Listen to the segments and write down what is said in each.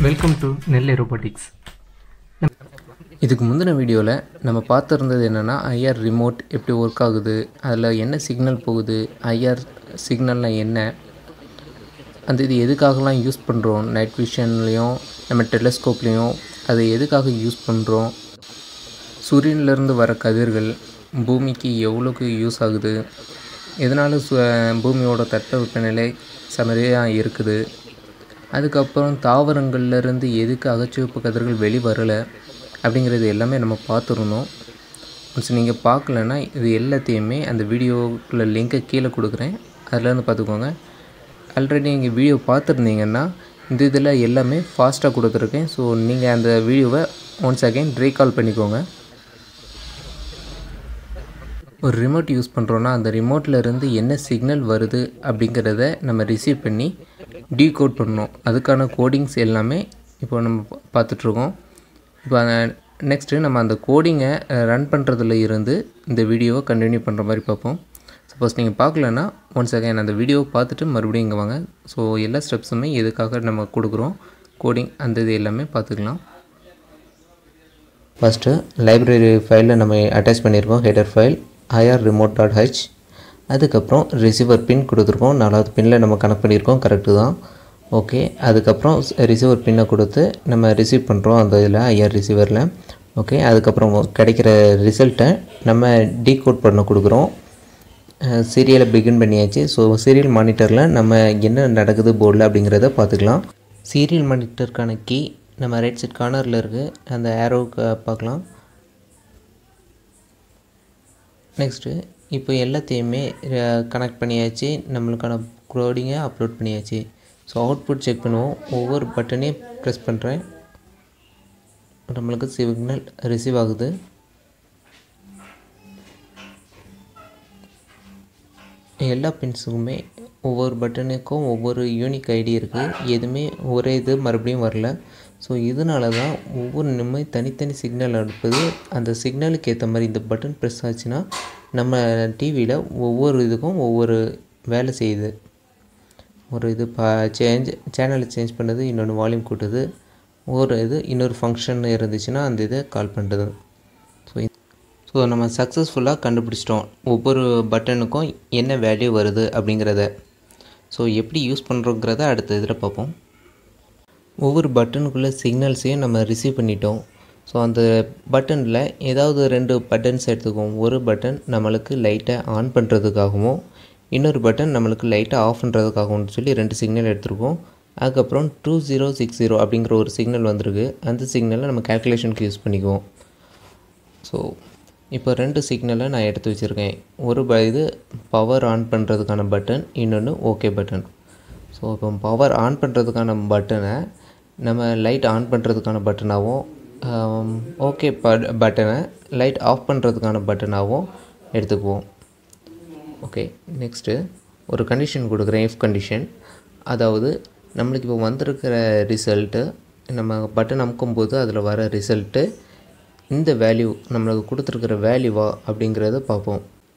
welcome to நெல் aerobatics இதுக்கு முந்தின வீடியோவில் நம்ம பார்த்துருந்தது என்னென்னா ஐஆர் ரிமோட் எப்படி ஒர்க் ஆகுது அதில் என்ன சிக்னல் போகுது ஐஆர் சிக்னல்னால் என்ன அந்த இது எதுக்காகலாம் யூஸ் பண்ணுறோம் நைட் விஷன்லேயும் நம்ம டெலஸ்கோப்லேயும் அதை எதுக்காக யூஸ் பண்ணுறோம் சூரியன்லேருந்து வர கதிர்கள் பூமிக்கு எவ்வளோக்கு யூஸ் ஆகுது இதனால் சு பூமியோட தட்பவெப்பநிலை செமையாக இருக்குது அதுக்கப்புறம் தாவரங்கள்லேருந்து எதுக்கு அகச்சிவப்பு கதிர்கள் வெளி வரலை அப்படிங்கிறது எல்லாமே நம்ம பார்த்துருந்தோம் ஒன்ஸ் நீங்கள் பார்க்கலன்னா இது எல்லாத்தையுமே அந்த வீடியோக்குள்ள லிங்கை கீழே கொடுக்குறேன் அதுலேருந்து பார்த்துக்கோங்க ஆல்ரெடி நீங்கள் வீடியோ பார்த்துருந்தீங்கன்னா இந்த இதில் எல்லாமே ஃபாஸ்ட்டாக கொடுத்துருக்கேன் ஸோ நீங்கள் அந்த வீடியோவை ஒன்ஸ் அகைன் ரீகால் பண்ணிக்கோங்க ஒரு ரிமோட் யூஸ் பண்ணுறோன்னா அந்த ரிமோட்டில் இருந்து என்ன சிக்னல் வருது அப்படிங்கிறத நம்ம ரிசீவ் பண்ணி டீகோட் பண்ணணும் அதுக்கான கோடிங்ஸ் எல்லாமே இப்போ நம்ம பா- பார்த்துட்ருக்கோம் இப்போ நெக்ஸ்ட்டு நம்ம அந்த கோடிங்கை ரன் பண்ணுறதுல இருந்து இந்த வீடியோவை கண்டினியூ பண்ணுற மாதிரி பார்ப்போம் சப்போஸ் நீங்கள் பார்க்கலன்னா ஒன்ஸ் அகைன் அந்த வீடியோவை பார்த்துட்டு மறுபடியும் இங்கே வாங்க ஸோ எல்லா ஸ்டெப்ஸுமே எதுக்காக நம்ம கொடுக்குறோம் கோடிங் அந்த இது எல்லாமே பார்த்துக்கலாம் ஃபஸ்ட்டு லைப்ரரி ஃபைலில் நம்ம அட்டாச் பண்ணியிருக்கோம் header file IR remote dot H அதுக்கப்புறம் ரிசீவர் பின் கொடுத்துருக்கோம் நாலாவது பின்னில் நம்ம கனெக்ட் பண்ணியிருக்கோம் கரெக்டு தான் ஓகே அதுக்கப்புறம் ரிசீவர் பின்னை கொடுத்து நம்ம ரிசீவ் பண்ணுறோம் அந்த இதில் ஐஆர் ரிசீவரில் ஓகே அதுக்கப்புறம் கிடைக்கிற ரிசல்ட்டை நம்ம டீகோட் பண்ண கொடுக்குறோம் சீரியலை பிகின் பண்ணியாச்சு ஸோ சீரியல் மானிட்டரில் நம்ம என்ன நடக்குது போர்டில் அப்படிங்கிறத பார்த்துக்கலாம் சீரியல் மானிட்டருக்கான கீ நம்ம ரைட் சைட் கார்னரில் இருக்குது அந்த ஏரோவுக்கு பார்க்கலாம் நெக்ஸ்ட்டு இப்போ எல்லாத்தையுமே கனெக்ட் பண்ணியாச்சு நம்மளுக்கான கோடிங்கை அப்லோட் பண்ணியாச்சு ஸோ அவுட்புட் செக் பண்ணுவோம் ஒவ்வொரு பட்டனையும் ப்ரெஸ் பண்ணுறேன் நம்மளுக்கு சிக்னல் ரிசீவ் ஆகுது எல்லா பின்ஸுக்குமே ஒவ்வொரு பட்டனுக்கும் ஒவ்வொரு யூனிக் ஐடி இருக்குது எதுவுமே ஒரே இது மறுபடியும் வரல ஸோ இதனால தான் ஒவ்வொரு நம்ம தனித்தனி சிக்னல் அனுப்புது அந்த சிக்னலுக்கு ஏற்ற மாதிரி இந்த பட்டன் ப்ரெஸ் ஆச்சுன்னா நம்ம டிவியில் ஒவ்வொரு இதுக்கும் ஒவ்வொரு வேலை செய்யுது ஒரு இது பா சேஞ்ச் சேனலை சேஞ்ச் பண்ணுது இன்னொன்று வால்யூம் கூட்டுது ஒரு இது இன்னொரு ஃபங்க்ஷன் இருந்துச்சுன்னா அந்த இதை கால் பண்ணுறது ஸோ ஸோ நம்ம சக்ஸஸ்ஃபுல்லாக கண்டுபிடிச்சிட்டோம் ஒவ்வொரு பட்டனுக்கும் என்ன வேல்யூ வருது அப்படிங்கிறத ஸோ எப்படி யூஸ் பண்ணுறோங்கிறத அடுத்த இதில் பார்ப்போம் ஒவ்வொரு பட்டனுக்குள்ளே சிக்னல்ஸையும் நம்ம ரிசீவ் பண்ணிட்டோம் ஸோ அந்த பட்டனில் ஏதாவது ரெண்டு பட்டன்ஸ் எடுத்துக்குவோம் ஒரு பட்டன் நம்மளுக்கு லைட்டை ஆன் பண்ணுறதுக்காகவும் இன்னொரு பட்டன் நம்மளுக்கு லைட்டை ஆஃப் பண்ணுறதுக்காகவும் சொல்லி ரெண்டு சிக்னல் எடுத்திருக்கோம் அதுக்கப்புறம் டூ ஜீரோ சிக்ஸ் ஜீரோ அப்படிங்கிற ஒரு சிக்னல் வந்திருக்கு அந்த சிக்னலை நம்ம கேல்குலேஷனுக்கு யூஸ் பண்ணிக்குவோம் ஸோ இப்போ ரெண்டு சிக்னலை நான் எடுத்து வச்சுருக்கேன் ஒரு ப இது பவர் ஆன் பண்ணுறதுக்கான பட்டன் இன்னொன்று ஓகே பட்டன் ஸோ இப்போ பவர் ஆன் பண்ணுறதுக்கான பட்டனை நம்ம லைட் ஆன் பண்ணுறதுக்கான பட்டனாகவும் ஓகே பட்டனை லைட் ஆஃப் பண்ணுறதுக்கான பட்டனாகவும் எடுத்துக்குவோம் ஓகே நெக்ஸ்ட்டு ஒரு கண்டிஷன் கொடுக்குறேன் இஃப் கண்டிஷன் அதாவது நம்மளுக்கு இப்போ வந்திருக்கிற ரிசல்ட்டு நம்ம பட்டன் அமுக்கும்போது அதில் வர ரிசல்ட்டு இந்த வேல்யூ நம்மளுக்கு கொடுத்துருக்கிற வேல்யூவா அப்படிங்கிறத பார்ப்போம்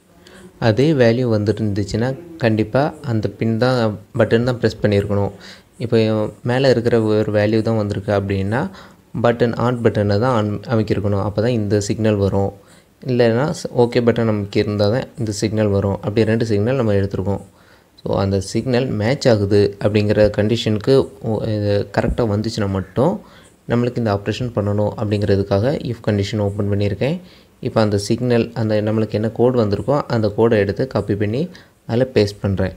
அதே வேல்யூ வந்துட்டு இருந்துச்சுன்னா கண்டிப்பாக அந்த பின் தான் பட்டன் தான் ப்ரெஸ் பண்ணியிருக்கணும் இப்போ மேலே இருக்கிற ஒரு வேல்யூ தான் வந்திருக்கு அப்படின்னா பட்டன் ஆன் பட்டனை தான் ஆன் அமைக்கிருக்கணும் அப்போ தான் இந்த சிக்னல் வரும் இல்லைன்னா ஓகே பட்டன் நமக்கு இருந்தால் தான் இந்த சிக்னல் வரும் அப்படி ரெண்டு சிக்னல் நம்ம எடுத்திருக்கோம் ஸோ அந்த சிக்னல் மேட்ச் ஆகுது அப்படிங்கிற கண்டிஷனுக்கு இது கரெக்டாக வந்துச்சுன்னா மட்டும் நம்மளுக்கு இந்த ஆப்ரேஷன் பண்ணணும் அப்படிங்கிறதுக்காக இஃப் கண்டிஷன் ஓப்பன் பண்ணியிருக்கேன் இப்போ அந்த சிக்னல் அந்த நம்மளுக்கு என்ன கோட் வந்திருக்கோ அந்த கோடை எடுத்து காப்பி பண்ணி அதில் பேஸ்ட் பண்ணுறேன்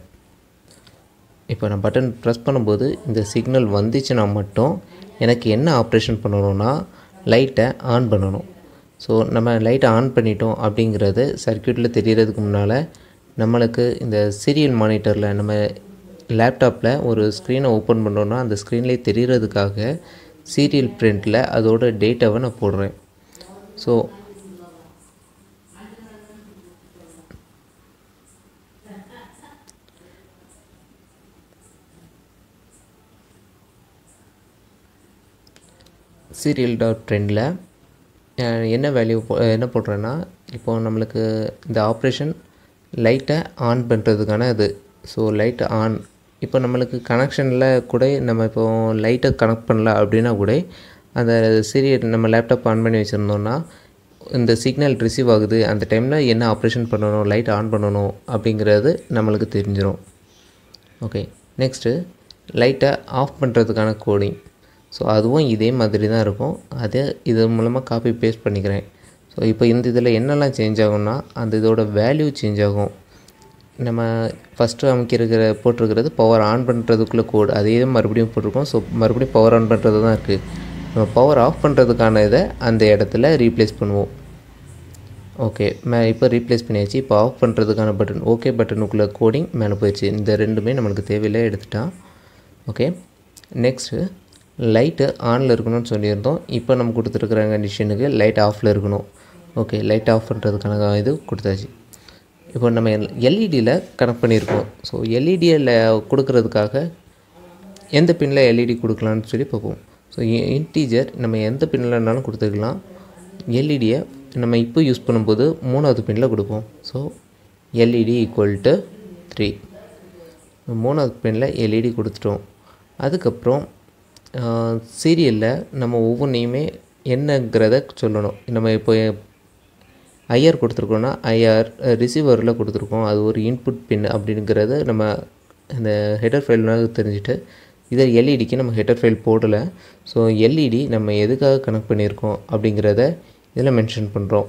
இப்போ நான் பட்டன் ப்ரெஸ் பண்ணும்போது இந்த சிக்னல் வந்துச்சுன்னா மட்டும் எனக்கு என்ன ஆப்ரேஷன் பண்ணணும்னா லைட்டை ஆன் பண்ணணும் ஸோ நம்ம லைட்டை ஆன் பண்ணிட்டோம் அப்படிங்கிறது சர்க்யூட்டில் தெரியறதுக்கு முன்னால் நம்மளுக்கு இந்த சீரியல் மானிட்டரில் நம்ம லேப்டாப்பில் ஒரு ஸ்க்ரீனை ஓப்பன் பண்ணோன்னா அந்த ஸ்க்ரீன்லேயே தெரியறதுக்காக சீரியல் பிரிண்டில் அதோட டேட்டாவை நான் போடுறேன் ஸோ சீரியல் டாட் ட்ரெண்டில் என்ன வேல்யூ என்ன போடுறேன்னா இப்போ நம்மளுக்கு இந்த ஆப்ரேஷன் லைட்டை ஆன் பண்ணுறதுக்கான இது ஸோ லைட் ஆன் இப்போ நம்மளுக்கு கனெக்ஷனில் கூட நம்ம இப்போ லைட்டை கனெக்ட் பண்ணல அப்படின்னா கூட அந்த சீரியல் நம்ம லேப்டாப் ஆன் பண்ணி வச்சுருந்தோம்னா இந்த சிக்னல் ரிசீவ் ஆகுது அந்த டைமில் என்ன ஆப்ரேஷன் பண்ணணும் லைட் ஆன் பண்ணணும் அப்படிங்கிறது நம்மளுக்கு தெரிஞ்சிடும் ஓகே நெக்ஸ்ட்டு லைட்டை ஆஃப் பண்ணுறதுக்கான கோடிங் ஸோ அதுவும் இதே மாதிரி தான் இருக்கும் அதை இது மூலமாக காப்பி பேஸ்ட் பண்ணிக்கிறேன் ஸோ இப்போ இந்த இதில் என்னெல்லாம் சேஞ்ச் ஆகும்னா அந்த இதோட வேல்யூ சேஞ்ச் ஆகும் நம்ம ஃபஸ்ட்டு அமைக்கிற போட்டிருக்கிறது பவர் ஆன் பண்ணுறதுக்குள்ளே கோடு அதே மறுபடியும் போட்டிருக்கோம் ஸோ மறுபடியும் பவர் ஆன் பண்ணுறது தான் இருக்குது நம்ம பவர் ஆஃப் பண்ணுறதுக்கான இதை அந்த இடத்துல ரீப்ளேஸ் பண்ணுவோம் ஓகே மே இப்போ ரீப்ளேஸ் பண்ணியாச்சு இப்போ ஆஃப் பண்ணுறதுக்கான பட்டன் ஓகே பட்டனுக்குள்ளே கோடிங் மேலே போயிடுச்சு இந்த ரெண்டுமே நம்மளுக்கு தேவையில்லை எடுத்துட்டான் ஓகே நெக்ஸ்ட்டு லைட்டு ஆனில் இருக்கணும்னு சொல்லியிருந்தோம் இப்போ நம்ம கொடுத்துருக்குற கண்டிஷனுக்கு லைட் ஆஃபில் இருக்கணும் ஓகே லைட் ஆஃப் பண்ணுறதுக்கான இது கொடுத்தாச்சு இப்போ நம்ம எல்இடியில் கனெக்ட் பண்ணியிருக்கோம் ஸோ எல்இடியில் கொடுக்கறதுக்காக எந்த பின்னில் எல்இடி கொடுக்கலான்னு சொல்லி பார்ப்போம் ஸோ இன்டீஜர் நம்ம எந்த பின்னில்னாலும் கொடுத்துக்கலாம் எல்இடியை நம்ம இப்போ யூஸ் பண்ணும்போது மூணாவது பின்னில் கொடுப்போம் so LED equal to three மூணாவது பின்னில் எல்இடி கொடுத்துட்டோம் அதுக்கப்புறம் சீரியலில் நம்ம ஒவ்வொன்றையுமே என்னங்கிறத சொல்லணும் நம்ம இப்போ ஐஆர் கொடுத்துருக்கோன்னா ஐஆர் ரிசீவரில் கொடுத்துருக்கோம் அது ஒரு இன்புட் பின் அப்படிங்கிறத நம்ம இந்த ஹெடர் ஃபைல்னால தெரிஞ்சுட்டு இதை எல்இடிக்கு நம்ம ஹெடர் ஃபைல் போடலை ஸோ எல்இடி நம்ம எதுக்காக கனெக்ட் பண்ணியிருக்கோம் அப்படிங்கிறத இதில் மென்ஷன் பண்ணுறோம்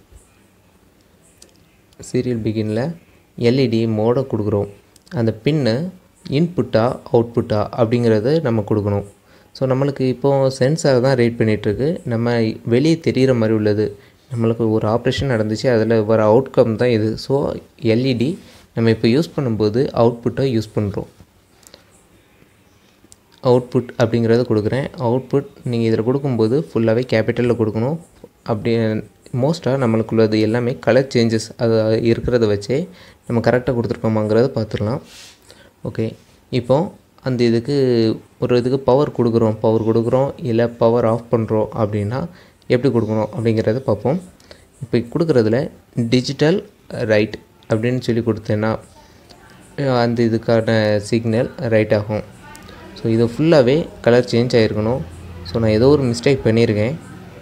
சீரியல் பிகினில் எல்இடி மோடை கொடுக்குறோம் அந்த பின்னு இன்புட்டா அவுட்புட்டா அப்படிங்கிறத நம்ம கொடுக்கணும் ஸோ நம்மளுக்கு இப்போது சென்சார் தான் ரேட் பண்ணிகிட்ருக்கு நம்ம வெளியே தெரிகிற மாதிரி உள்ளது நம்மளுக்கு ஒரு ஆப்ரேஷன் நடந்துச்சு அதில் வர அவுட்கம் தான் இது ஸோ எல்இடி நம்ம இப்போ யூஸ் பண்ணும்போது அவுட்புட்டை யூஸ் பண்ணுறோம் அவுட்புட் அப்படிங்கிறத கொடுக்குறேன் அவுட்புட் நீங்கள் இதில் கொடுக்கும்போது ஃபுல்லாகவே கேபிட்டலில் கொடுக்கணும் அப்படி மோஸ்ட்டாக நம்மளுக்குள்ளது எல்லாமே கலர் சேஞ்சஸ் அது இருக்கிறத வச்சே நம்ம கரெக்டாக கொடுத்துருக்கோமாங்கிறத பார்த்துடலாம் ஓகே இப்போ அந்த இதுக்கு ஒரு இதுக்கு பவர் கொடுக்குறோம் பவர் கொடுக்குறோம் இல்லை பவர் ஆஃப் பண்ணுறோம் அப்படின்னா எப்படி கொடுக்கணும் அப்படிங்கிறத பார்ப்போம் இப்போ கொடுக்குறதுல டிஜிட்டல் ரைட் அப்படின்னு சொல்லி கொடுத்தேன்னா அந்த இதுக்கான சிக்னல் ரைட் ஆகும் ஸோ இது ஃபுல்லாகவே கலர் சேஞ்ச் ஆகிருக்கணும் ஸோ நான் ஏதோ ஒரு மிஸ்டேக் பண்ணியிருக்கேன்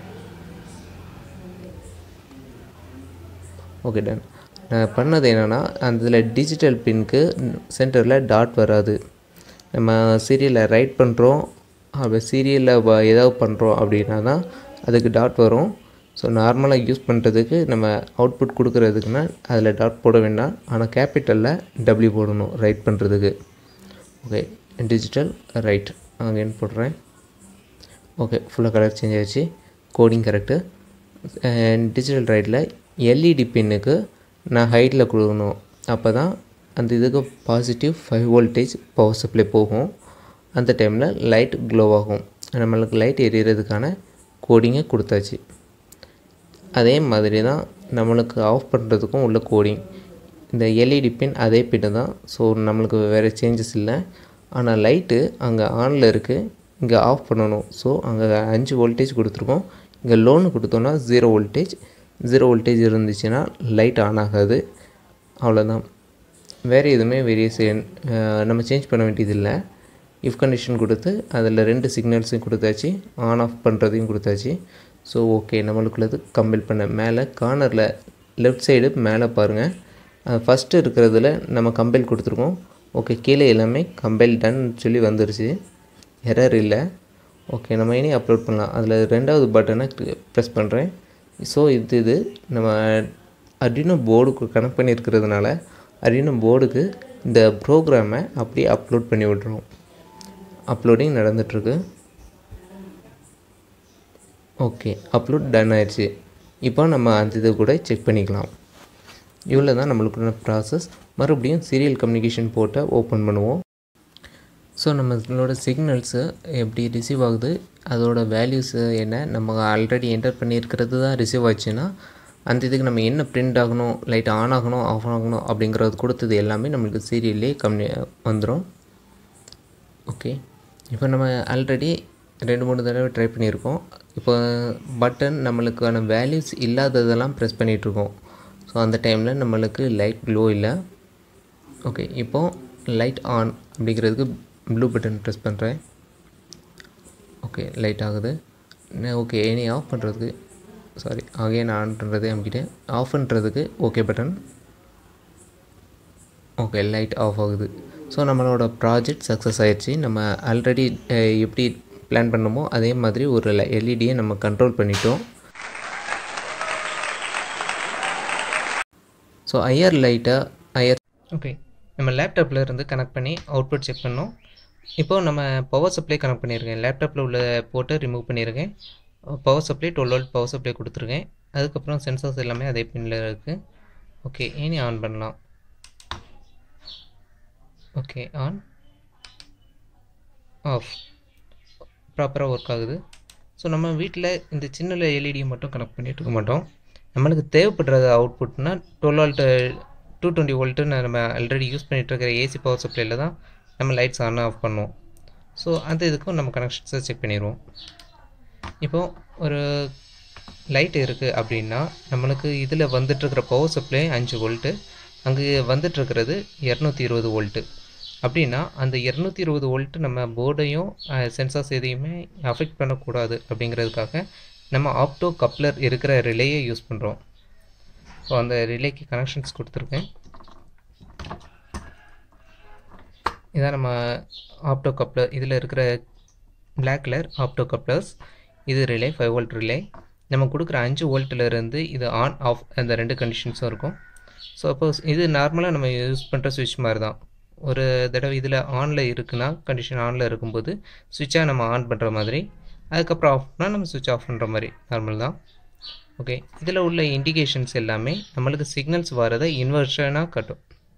ஓகே டன் நான் பண்ணது என்னென்னா அந்த இதில் டிஜிட்டல் பின்க்கு சென்டரில் டாட் வராது நம்ம சீரியலில் ரைட் பண்ணுறோம் அப்போ சீரியலில் ஏதாவது பண்ணுறோம் அப்படின்னா தான் அதுக்கு டாட் வரும் ஸோ நார்மலாக யூஸ் பண்ணுறதுக்கு நம்ம அவுட்புட் கொடுக்குறதுக்குன்னா அதில் டாட் போட வேண்டாம் ஆனால் கேபிட்டலில் டபிள்யூ போடணும் ரைட் பண்ணுறதுக்கு ஓகே டிஜிட்டல் ரைட் அங்கேன்னு போடுறேன் ஓகே ஃபுல்லாக கலர் சேஞ்ச் ஆகிடுச்சு கோடிங் கரெக்டு டிஜிட்டல் ரைட்டில் எல்இடி பின்னுக்கு நான் ஹைட்டில் கொடுக்கணும் அப்போ தான் அந்த இதுக்கு positive five voltage power supply போகும் அந்த டைமில் லைட் க்ளோ ஆகும் நம்மளுக்கு லைட் எரியறதுக்கான கோடிங்கை கொடுத்தாச்சு அதே மாதிரி தான் நம்மளுக்கு ஆஃப் பண்ணுறதுக்கும் உள்ள கோடிங் இந்த எல்இடி பின் அதே பின்னு தான் ஸோ நம்மளுக்கு வேறு சேஞ்சஸ் இல்லை ஆனால் லைட்டு அங்கே ஆனில் இருக்குது இங்கே ஆஃப் பண்ணணும் ஸோ அங்கே அஞ்சு வோல்டேஜ் கொடுத்துருக்கோம் இங்கே லோனு கொடுத்தோன்னா ஜீரோ வோல்டேஜ் ஜீரோ வோல்டேஜ் இருந்துச்சுன்னா லைட் ஆன் ஆகாது அவ்வளோதான் வேறு எதுவுமே வேரியேஷன் நம்ம சேஞ்ச் பண்ண வேண்டியதில்லை இஃப் கண்டிஷன் கொடுத்து அதில் ரெண்டு சிக்னல்ஸையும் கொடுத்தாச்சு ஆன் ஆஃப் பண்ணுறதையும் கொடுத்தாச்சு ஸோ ஓகே நம்மளுக்குள்ளது கம்பைல் பண்ண மேலே கார்னரில் லெஃப்ட் சைடு மேலே பாருங்கள் ஃபஸ்ட்டு இருக்கிறதுல நம்ம கம்பைல் கொடுத்துருக்கோம் ஓகே கீழே எல்லாமே கம்பைல் டன் சொல்லி வந்துருச்சு எரர் இல்லை ஓகே நம்ம இனி அப்லோட் பண்ணலாம் அதில் ரெண்டாவது பட்டனை ப்ரெஸ் பண்ணுறேன் ஸோ இது இது நம்ம அர்டினோ போர்டுக்கு கனெக்ட் பண்ணியிருக்கிறதுனால அர்டினோ போர்டுக்கு இந்த ப்ரோக்ராமை அப்படியே அப்லோட் பண்ணி விட்றோம் அப்லோடிங் நடந்துகிட்ருக்கு ஓகே அப்லோட் டன் ஆயிடுச்சு இப்போ நம்ம அந்த இது கூட செக் பண்ணிக்கலாம் இவ்வளோ தான் நம்மளுக்குள்ள ப்ராசஸ் மறுபடியும் சீரியல் கம்யூனிகேஷன் போர்ட்டை ஓப்பன் பண்ணுவோம் ஸோ நம்மளோட சிக்னல்ஸு எப்படி ரிசீவ் ஆகுது அதோட வேல்யூஸு என்ன நம்ம ஆல்ரெடி என்டர் பண்ணியிருக்கிறது தான் ரிசீவ் ஆச்சுன்னா அந்த இதுக்கு நம்ம என்ன பிரிண்ட் ஆகணும் லைட் ஆன் ஆகணும் ஆஃப் ஆகணும் அப்படிங்கிறது கொடுத்தது எல்லாமே நம்மளுக்கு சீரியல்லே கம்யூனி வந்துடும் ஓகே இப்போ நம்ம ஆல்ரெடி ரெண்டு மூணு தடவை ட்ரை பண்ணியிருக்கோம் இப்போ பட்டன் நம்மளுக்கான வேல்யூஸ் இல்லாததெல்லாம் ப்ரெஸ் பண்ணிகிட்ருக்கோம் ஸோ அந்த டைமில் நம்மளுக்கு லைட் க்ளோ இல்லை ஓகே இப்போது லைட் ஆன் அப்படிங்கிறதுக்கு ப்ளூ பட்டன் ப்ரெஸ் பண்ணுறேன் ஓகே லைட் ஆகுது ஓகே இனி ஆஃப் பண்ணுறதுக்கு சாரி அகைன் ஆன் பண்ணுறதே அமைக்கிட்டேன் ஆஃப் பண்ணுறதுக்கு okay button okay light off ஆகுது ஸோ நம்மளோட ப்ராஜெக்ட் சக்ஸஸ் ஆயிடுச்சு நம்ம ஆல்ரெடி எப்படி பிளான் பண்ணமோ அதே மாதிரி ஒரு எல்இடியை நம்ம கண்ட்ரோல் பண்ணிட்டோம் ஸோ ஐஆர் லைட்டை ஐஆர் ஓகே நம்ம லேப்டாப்பில் இருந்து கனெக்ட் பண்ணி அவுட்புட் செக் பண்ணோம் இப்போது நம்ம பவர் சப்ளை கனெக்ட் பண்ணியிருக்கேன் லேப்டாப்பில் உள்ள போட்டு ரிமூவ் பண்ணியிருக்கேன் power supply twelve volt power supply கொடுத்துருக்கேன் அதுக்கப்புறம் சென்சார்ஸ் எல்லாமே அதே பின்னில் இருக்குது ஓகே இனி ஆன் பண்ணலாம் ஓகே ஆன் ஆஃப் ப்ராப்பராக ஒர்க் ஆகுது ஸோ நம்ம வீட்டில் இந்த சின்ன எல்இடியை மட்டும் கனெக்ட் பண்ணிட்டு இருக்க மாட்டோம் நம்மளுக்கு தேவைப்படுறது அவுட்புட்னா டுவெல் வோல்ட்டு டூ டுவெண்ட்டி வோல்ட்டுன்னு நம்ம ஆல்ரெடி யூஸ் பண்ணிகிட்டு இருக்கிற ஏசி பவர் சப்ளையில் தான் நம்ம லைட்ஸ் ஆன் ஆஃப் பண்ணுவோம் ஸோ அந்த இதுக்கும் நம்ம கனெக்ஷன்ஸை செக் பண்ணிடுவோம் இப்போது ஒரு லைட் இருக்குது அப்படின்னா நம்மளுக்கு இதில் வந்துட்டுருக்கிற பவர் சப்ளை அஞ்சு வோல்ட்டு அங்கே வந்துட்டுருக்கிறது இரநூத்தி இருபது வோல்ட்டு அப்படின்னா அந்த இரநூத்தி இருபது வோல்ட்டு நம்ம போர்டையும் சென்சார்ஸ் எதையுமே அஃபெக்ட் பண்ணக்கூடாது அப்படிங்கிறதுக்காக நம்ம ஆப்டோ கப்ளர் இருக்கிற ரிலேயை யூஸ் பண்ணுறோம் ஸோ அந்த ரிலேக்கு கனெக்ஷன்ஸ் கொடுத்துருக்கேன் இதான் நம்ம ஆப்டோ கப்ளர் இதில் இருக்கிற பிளாக் கலர் ஆப்டோ கப்ளர்ஸ் இது ரிலே ஃபைவ் வோல்ட் ரிலே நம்ம கொடுக்குற அஞ்சு வோல்ட்டிலேருந்து இது ஆன் ஆஃப் அந்த ரெண்டு கண்டிஷன்ஸும் இருக்கும் ஸோ அப்போஸ் இது நார்மலாக நம்ம யூஸ் பண்ணுற சுவிட்ச் மாதிரி தான் ஒரு தடவை இதில் ஆனில் இருக்குன்னா கண்டிஷன் ஆனில் இருக்கும்போது சுவிட்சாக நம்ம ஆன் பண்ணுற மாதிரி அதுக்கப்புறம் ஆஃப்னா நம்ம சுவிட்ச் ஆஃப் பண்ணுற மாதிரி நார்மல் தான் ஓகே இதில் உள்ள இண்டிகேஷன்ஸ் எல்லாமே நம்மளுக்கு சிக்னல்ஸ் வரதை இன்வர்ஷனாக காட்டும்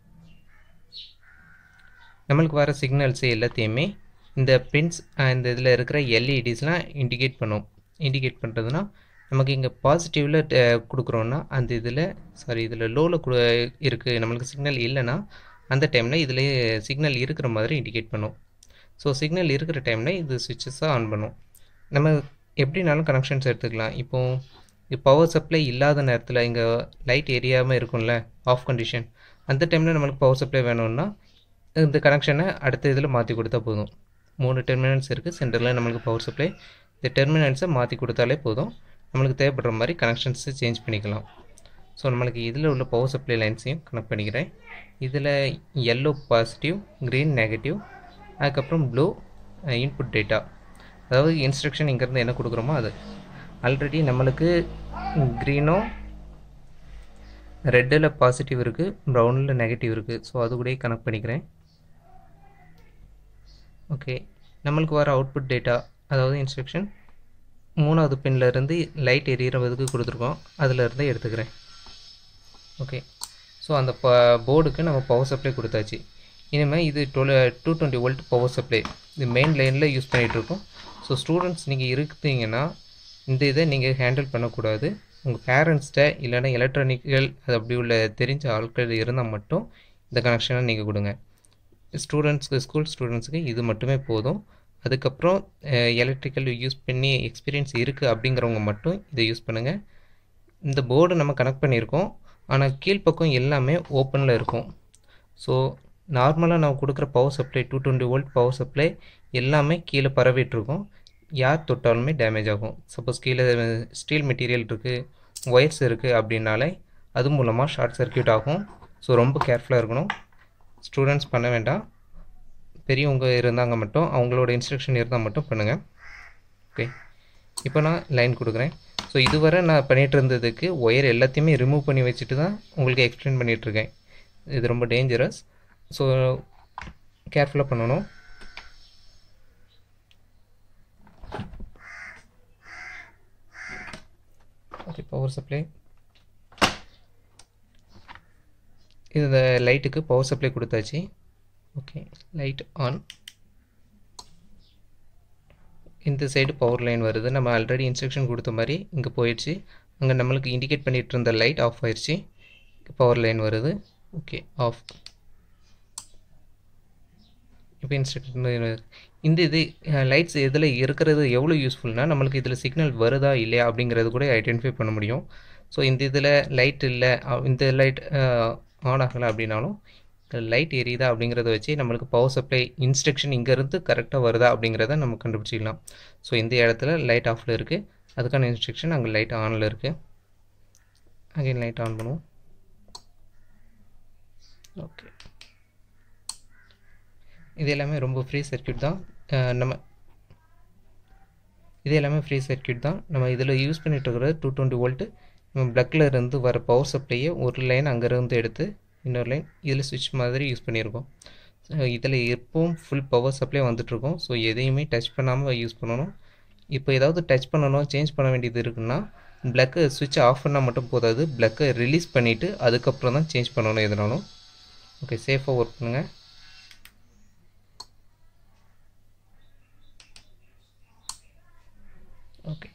நம்மளுக்கு வர சிக்னல்ஸ் எல்லாத்தையுமே இந்த பின்ஸ் இந்த இதில் இருக்கிற எல்இடிஸ்லாம் இண்டிகேட் பண்ணும் இண்டிகேட் பண்ணுறதுனா நமக்கு இங்கே பாசிட்டிவில் கொடுக்குறோன்னா அந்த இதில் சாரி இதில் லோவில் கொடு இருக்குது நம்மளுக்கு சிக்னல் இல்லைன்னா அந்த டைமில் இதில் சிக்னல் இருக்கிற மாதிரி இண்டிகேட் பண்ணும் ஸோ சிக்னல் இருக்கிற டைமில் இது சுவிட்சஸாக ஆன் பண்ணும் நம்ம எப்படினாலும் கனெக்ஷன்ஸ் எடுத்துக்கலாம் இப்போது பவர் சப்ளை இல்லாத நேரத்தில் இங்கே லைட் எரியாமல் இருக்கும்ல ஆஃப் கண்டிஷன் அந்த டைமில் நம்மளுக்கு பவர் சப்ளை வேணும்னா இந்த கனெக்ஷனை அடுத்த இதில் மாற்றி கொடுத்தா போதும் மூணு டெர்மினல்ஸ் இருக்குது சென்டரில் நம்மளுக்கு பவர் சப்ளை இந்த டெர்மினல்ஸை மாற்றி கொடுத்தாலே போதும் நம்மளுக்கு தேவைப்படுற மாதிரி கனெக்ஷன்ஸை சேஞ்ச் பண்ணிக்கலாம் ஸோ நம்மளுக்கு இதில் உள்ள பவர் சப்ளை லைன்ஸையும் கனெக்ட் பண்ணிக்கிறேன் இதில் எல்லோ பாசிட்டிவ் க்ரீன் நெகட்டிவ் அதுக்கப்புறம் ப்ளூ இன்புட் டேட்டா அதாவது இன்ஸ்ட்ரக்ஷன் இங்கேருந்து என்ன கொடுக்குறோமோ அது ஆல்ரெடி நம்மளுக்கு க்ரீனும் ரெட்டில் பாசிட்டிவ் இருக்குது ப்ரௌனில் நெகட்டிவ் இருக்குது ஸோ அது கூட கனெக்ட் பண்ணிக்கிறேன் ஓகே நம்மளுக்கு வர அவுட்புட் டேட்டா அதாவது இன்ஸ்ட்ரக்ஷன் மூணாவது பின்லேருந்து லைட் எரியறதுக்கு கொடுத்துருக்கோம் அதிலேருந்து எடுத்துக்கிறேன் ஓகே ஸோ அந்த ப போர்டுக்கு நம்ம பவர் சப்ளை கொடுத்தாச்சு இனிமேல் இது twelve two twenty volt power supply இது மெயின் லைனில் யூஸ் பண்ணிகிட்ருக்கோம் ஸோ ஸ்டூடெண்ட்ஸ் நீங்கள் இருக்கீங்கன்னா இந்த இதை நீங்கள் ஹேண்டில் பண்ணக்கூடாது உங்கள் பேரண்ட்ஸ்கிட்ட இல்லைன்னா எலக்ட்ரானிக்கல் அது அப்படி உள்ள தெரிஞ்ச ஆட்கள் இருந்தால் மட்டும் இந்த கனெக்ஷனை நீங்கள் கொடுங்க ஸ்டூடெண்ட்ஸ்க்கு ஸ்கூல் ஸ்டூடெண்ட்ஸுக்கு இது மட்டுமே போதும் அதுக்கப்புறம் எலக்ட்ரிக்கல் யூஸ் பண்ணி எக்ஸ்பீரியன்ஸ் இருக்குது அப்படிங்கிறவங்க மட்டும் இதை யூஸ் பண்ணுங்கள் இந்த போர்டு நம்ம கனெக்ட் பண்ணியிருக்கோம் ஆனால் கீழ்ப்பக்கம் எல்லாமே ஓப்பனில் இருக்கும் ஸோ நார்மலாக நம்ம கொடுக்குற power supply two twenty volt power supply எல்லாமே கீழே பரவிட்டுருக்கும் யார் தொட்டாலுமே டேமேஜ் ஆகும் சப்போஸ் கீழே ஸ்டீல் மெட்டீரியல் இருக்குது ஒயர்ஸ் இருக்குது அப்படின்னாலே அது மூலமாக ஷார்ட் சர்க்கியூட் ஆகும் ஸோ ரொம்ப கேர்ஃபுல்லாக இருக்கணும் ஸ்டூடெண்ட்ஸ் பண்ண வேண்டாம் பெரியவங்க இருந்தாங்க மட்டும் அவங்களோட இன்ஸ்ட்ரக்ஷன் இருந்தால் மட்டும் பண்ணுங்கள் ஓகே இப்போ நான் லைன் கொடுக்குறேன் ஸோ இதுவரை நான் பண்ணிகிட்டு இருந்ததுக்கு ஒயர் எல்லாத்தையுமே ரிமூவ் பண்ணி வச்சுட்டு தான் உங்களுக்கு எக்ஸ்பிளைன் பண்ணிகிட்ருக்கேன் இது ரொம்ப டேஞ்சரஸ் ஸோ கேர்ஃபுல்லாக பண்ணணும் ஓகே பவர் சப்ளை இது இந்த லைட்டுக்கு பவர் சப்ளை கொடுத்தாச்சு ஓகே லைட் ஆன் இந்த சைடு பவர் லைன் வருது நம்ம ஆல்ரெடி இன்ஸ்ட்ரக்ஷன் கொடுத்த மாதிரி இங்கே போயிடுச்சு அங்கே நம்மளுக்கு இண்டிகேட் பண்ணிகிட்டு இருந்த லைட் ஆஃப் ஆயிடுச்சு பவர் லைன் வருது ஓகே ஆஃப் இப்போ இன்ஸ்ட்ரக்ஷன் இந்த இது லைட்ஸ் இதில் இருக்கிறது எவ்வளோ யூஸ்ஃபுல்னால் நம்மளுக்கு இதில் சிக்னல் வருதா இல்லையா அப்படிங்கிறது கூட ஐடென்டிஃபை பண்ண முடியும் ஸோ இந்த இதில் லைட் இல்லை இந்த லைட் ஆன் ஆகலை அப்படின்னாலும் லைட் எரியுதா அப்படிங்கிறத வச்சு நம்மளுக்கு பவர் சப்ளை இன்ஸ்ட்ரக்ஷன் இங்கேருந்து கரெக்டாக வருதா அப்படிங்கிறத நம்ம கண்டுபிடிச்சிக்கலாம் ஸோ இந்த இடத்துல லைட் ஆஃபில் இருக்குது அதுக்கான இன்ஸ்ட்ரக்ஷன் அங்கே லைட் ஆனில் இருக்குது அகைன் லைட் ஆன் பண்ணுவோம் ஓகே இது எல்லாமே ரொம்ப ஃப்ரீ சர்க்கியூட் தான் நம்ம இது எல்லாமே ஃப்ரீ சர்க்கியூட் தான் நம்ம இதில் யூஸ் பண்ணிட்டு இருக்கிறது டூ டுவெண்ட்டி வோல்ட்டு நம்ம ப்ளக்கில் இருந்து வர பவர் சப்ளையை ஒரு லைன் அங்கேருந்து எடுத்து இன்னொரு லைன் இதில் சுவிட்ச் மாதிரி யூஸ் பண்ணியிருக்கோம் இதில் எப்பவும் ஃபுல் பவர் சப்ளை வந்துட்டுருக்கோம் ஸோ எதையுமே டச் பண்ணாமல் யூஸ் பண்ணணும் இப்போ ஏதாவது டச் பண்ணணும் சேஞ்ச் பண்ண வேண்டியது இருக்குன்னா ப்ளக்கை சுவிட்ச் ஆஃப் பண்ணால் மட்டும் போதாது ப்ளக்கை ரிலீஸ் பண்ணிவிட்டு அதுக்கப்புறம் தான் சேஞ்ச் பண்ணணும் எதுனாலும் ஓகே சேஃபாக ஒர்க் பண்ணுங்கள் ஓகே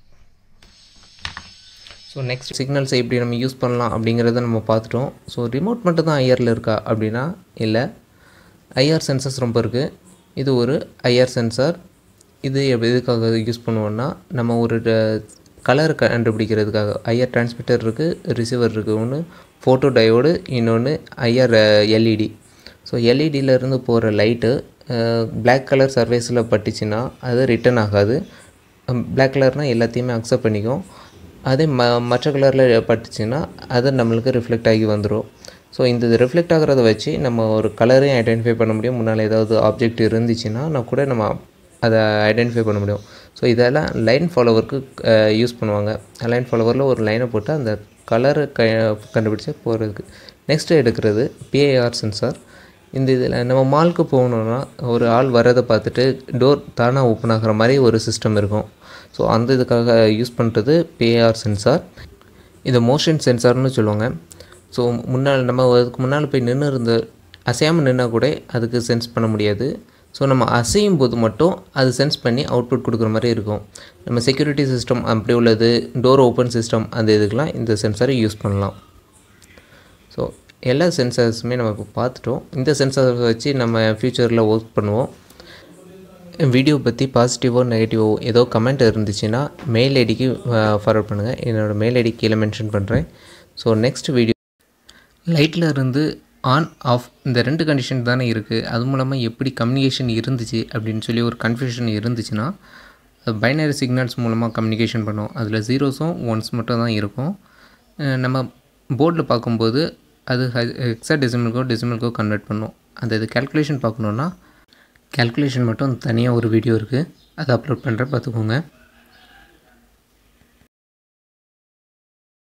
ஸோ நெக்ஸ்ட் சிக்னல்ஸை எப்படி நம்ம யூஸ் பண்ணலாம் அப்படிங்கிறத நம்ம பார்த்துட்டோம் ஸோ ரிமோட் மட்டும் தான் ஐஆரில் இருக்கா அப்படின்னா இல்லை ஐஆர் சென்சர்ஸ் ரொம்ப இருக்குது இது ஒரு ஐஆர் சென்சார் இது எப் எதுக்காக யூஸ் பண்ணுவோன்னா நம்ம ஒரு கலர் கண்டுபிடிக்கிறதுக்காக ஐஆர் டிரான்ஸ்மிட்டர் இருக்குது ரிசீவர் இருக்குது ஒன்று ஃபோட்டோ டயோடு இன்னொன்று ஐஆர் எல்இடி ஸோ எல்இடியிலேருந்து போகிற லைட்டு பிளாக் கலர் சர்வேஸில் பட்டுச்சுன்னா அது ரிட்டர்ன் ஆகாது பிளாக் கலர்னால் எல்லாத்தையுமே அக்செப்ட் பண்ணிக்கும் அதே ம மற்ற கலரில் பட்டுச்சுன்னா அது நம்மளுக்கு ரிஃப்ளெக்ட் ஆகி வந்துடும் ஸோ இந்த ரிஃப்ளெக்ட் ஆகிறத வச்சு நம்ம ஒரு கலரையும் ஐடென்டிஃபை பண்ண முடியும் முன்னால் ஏதாவது ஆப்ஜெக்ட் இருந்துச்சுன்னா நான் கூட நம்ம அதை ஐடென்டிஃபை பண்ண முடியும் ஸோ இதெல்லாம் லைன் ஃபாலோவருக்கு யூஸ் பண்ணுவாங்க லைன் ஃபாலோவரில் ஒரு லைனை போட்டு அந்த கலரை க கண்டுபிடிச்சி போகிறதுக்கு நெக்ஸ்ட்டு எடுக்கிறது பிஏஆர் சென்சார் இந்த இதில் நம்ம மாலுக்கு போகணுன்னா ஒரு ஆள் வரதை பார்த்துட்டு டோர் தானாக ஓப்பன் ஆகிற மாதிரி ஒரு சிஸ்டம் இருக்கும் ஸோ அந்த இதுக்காக யூஸ் பண்ணுறது பிஏஆர் சென்சார் இதை மோஷன் சென்சார்னு சொல்லுவாங்க ஸோ முன்னால் நம்ம அதுக்கு முன்னால் போய் நின்று இருந்த அசையாமல் நின்னால் கூட அதுக்கு சென்ஸ் பண்ண முடியாது ஸோ நம்ம அசையும் போது மட்டும் அது சென்ஸ் பண்ணி அவுட்புட் கொடுக்குற மாதிரி இருக்கும் நம்ம செக்யூரிட்டி சிஸ்டம் அப்படி உள்ளது டோர் ஓப்பன் சிஸ்டம் அந்த இதுக்கெலாம் இந்த சென்சாரை யூஸ் பண்ணலாம் ஸோ எல்லா சென்சார்ஸுமே நம்ம இப்போ பார்த்துட்டோம் இந்த சென்சாரை வச்சு நம்ம ஃப்யூச்சரில் ஒர்க் பண்ணுவோம் வீடியோ பற்றி பாசிட்டிவோ நெகட்டிவோ ஏதோ கமெண்ட் இருந்துச்சுன்னா மெயில் ஐடிக்கு ஃபார்வர்ட் பண்ணுங்கள் என்னோடய மெயில் ஐடி கீழே மென்ஷன் பண்ணுறேன் ஸோ நெக்ஸ்ட் வீடியோ லைட்டில் இருந்து ஆன் ஆஃப் இந்த ரெண்டு கண்டிஷன் தானே இருக்குது அது மூலமாக எப்படி கம்யூனிகேஷன் இருந்துச்சு அப்படின்னு சொல்லி ஒரு கன்ஃபியூஷன் இருந்துச்சுன்னா பைனரி சிக்னல்ஸ் மூலமாக கம்யூனிகேஷன் பண்ணோம் அதில் ஜீரோஸும் ஒன்ஸ் மட்டும் தான் இருக்கும் நம்ம போர்டில் பார்க்கும்போது அது ஹெக்ஸா டெசிமலுக்கோ டெசிமலுக்கோ கன்வெர்ட் பண்ணும் அந்த இது கேல்குலேஷன் பார்க்கணுன்னா கேல்குலேஷன் மட்டும் தனியாக ஒரு வீடியோ இருக்குது அதை அப்லோட் பண்ணுறேன் பார்த்துக்கோங்க